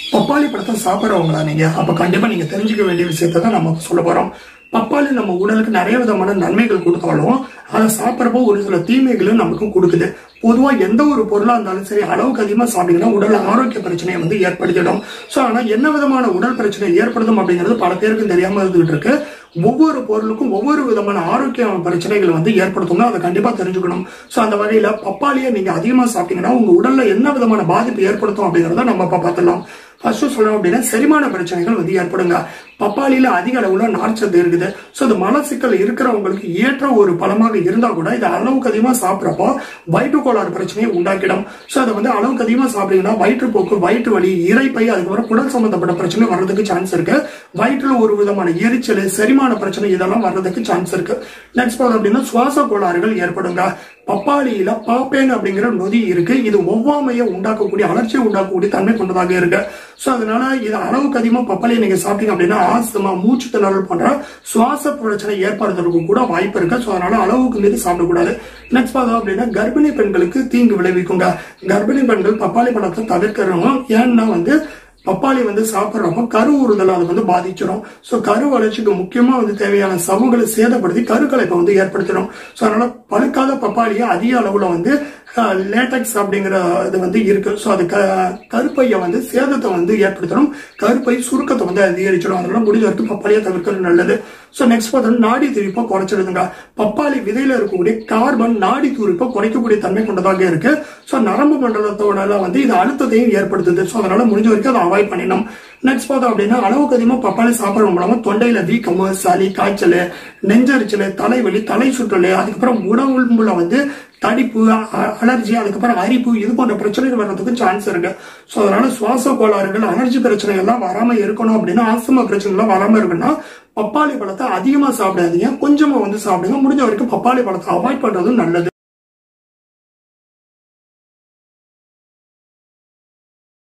பப்பாளி பழத்தை சாப்பிட்றவங்களா நீங்க அப்ப கண்டிப்பா நீங்க தெரிஞ்சுக்க வேண்டிய விஷயத்தை தான் நம்ம சொல்ல போறோம் பப்பாளி நம்ம உடலுக்கு நிறைய விதமான நன்மைகள் கொடுத்தாலும் அதை சாப்பிட்றப்போ ஒரு சில தீமைகளும் நமக்கு கொடுக்குது பொதுவா எந்த ஒரு பொருளா இருந்தாலும் சரி அளவுக்கு அதிகமா சாப்பிட்டீங்கன்னா உடல் ஆரோக்கிய பிரச்சனையை வந்து ஏற்படுத்திடும் சோ ஆனா என்ன விதமான உடல் பிரச்சனை ஏற்படுத்தும் அப்படிங்கிறது பல பேருக்கு தெரியாம இருந்துகிட்டு இருக்கு ஒவ்வொரு பொருளுக்கும் ஒவ்வொரு விதமான ஆரோக்கிய பிரச்சனைகள் வந்து ஏற்படுத்தும்னா அதை கண்டிப்பா தெரிஞ்சுக்கணும் சோ அந்த வகையில பப்பாளியை நீங்க அதிகமா சாப்பிட்டீங்கன்னா உங்க உடல்ல என்ன விதமான பாதிப்பு ஏற்படுத்தும் அப்படிங்கறத நம்ம இப்ப பார்த்துடலாம் ஃபர்ஸ்ட் சொல்லணும் அப்படின்னா செரிமான பிரச்சனைகள் வந்து ஏற்படுங்க பப்பாளியில அதிக அளவுல நார்ச்சத்து இருக்குது ஸோ இந்த மலச்சிக்கல் இருக்கிறவங்களுக்கு ஏற்ற ஒரு பழமாக இருந்தா கூட இதை அளவுக்கு அதிகமா சாப்பிட்றப்போ வயிற்று கோளாறு பிரச்சனையை உண்டாக்கிடும் ஸோ அதை வந்து அளவுக்கு அதிகமா சாப்பிட்டீங்கன்னா வயிற்றுப்போக்கு வயிற்று வலி இறைப்பை அதுக்கப்புறம் குடல் சம்பந்தப்பட்ட பிரச்சனை வர்றதுக்கு சான்ஸ் இருக்கு வயிற்றுல ஒரு விதமான எரிச்சல் செரிமான பிரச்சனை இதெல்லாம் வர்றதுக்கு சான்ஸ் இருக்கு நெக்ஸ்ட் பார்த்தோம் அப்படின்னா சுவாச கோளாறுகள் ஏற்படுங்க பப்பாளியில பாப்பேன் அப்படிங்கிற நொதி இருக்கு இது ஒவ்வாமையை உண்டாக்கக்கூடிய அலர்ச்சியை உண்டாக்கக்கூடிய தன்மை கொண்டதாக இருக்கு ஸோ அதனால இது அளவுக்கு அதிகமா பப்பாளியை நீங்க சாப்பிட்டீங்க அப்படின்னா ஆஸ்துமா மூச்சு திணறல் போன்ற சுவாச பிரச்சனை ஏற்படுறதுக்கு கூட வாய்ப்பு இருக்கு ஸோ அதனால அளவுக்கு மீறி சாப்பிடக்கூடாது நெக்ஸ்ட் பார்த்தோம் அப்படின்னா கர்ப்பிணி பெண்களுக்கு தீங்கு விளைவிக்குங்க கர்ப்பிணி பெண்கள் பப்பாளி பழத்தை தவிர்க்கிறவங்க ஏன்னா வந்து பப்பாளி வந்து சாப்பிட்றப்ப கரு உறுதல் அது வந்து பாதிச்சிடும் ஸோ கரு வளர்ச்சிக்கு முக்கியமா வந்து தேவையான சவுகளை சேதப்படுத்தி கருக்கலைப்பை வந்து ஏற்படுத்திடும் ஸோ அதனால பழுக்காத பப்பாளியை அதிக அளவுல வந்து லேட்டக்ஸ் அப்படிங்கிற இது வந்து இருக்கு ஸோ அது க கருப்பையை வந்து சேதத்தை வந்து ஏற்படுத்தணும் கருப்பை சுருக்கத்தை வந்து அதிகரிச்சிடும் அதனால முடிஞ்ச வரைக்கும் பப்பாளியை தவிர்க்கிறது நல்லது ஸோ நெக்ஸ்ட் பார்த்தோம்னா நாடி துரிப்பை குறைச்சிடுதுங்க பப்பாளி விதையில இருக்கக்கூடிய கார்பன் நாடி துரிப்பை குறைக்கக்கூடிய தன்மை கொண்டதாக இருக்கு ஸோ நரம்பு மண்டலத்தோட வந்து இது அழுத்தத்தையும் ஏற்படுத்துது ஸோ அதனால முடிஞ்ச வரைக்கும் அதை அவாய்ட் பண்ணிடணும் நெக்ஸ்ட் பார்த்தோம் அப்படின்னா அளவுக்கு அதிகமாக பப்பாளி சாப்பிட்றது மூலமா தொண்டையில வீக்கம் சளி காய்ச்சல் நெஞ்சரிச்சல் தலைவலி தலை சுற்றல் அதுக்கப்புறம் உடம்புல வந்து தடிப்பு அ- அலர்ஜி அதுக்கப்புறம் அரிப்பு இது போன்ற பிரச்சனைகள் வர்றதுக்கு சான்ஸ் இருக்கு ஸோ அதனால சுவாச கோளாறுகள் அலர்ஜி பிரச்சனை எல்லாம் வராம இருக்கணும் அப்படின்னா ஆஸ்துமா பிரச்சனை எல்லாம் வராம இருக்குன்னா பப்பாளி பழத்தை அதிகமா சாப்பிடாதீங்க கொஞ்சமா வந்து சாப்பிடுங்க முடிஞ்ச வரைக்கும் பப்பாளி பழத்தை அவாய்ட் பண்றதும் நல்லது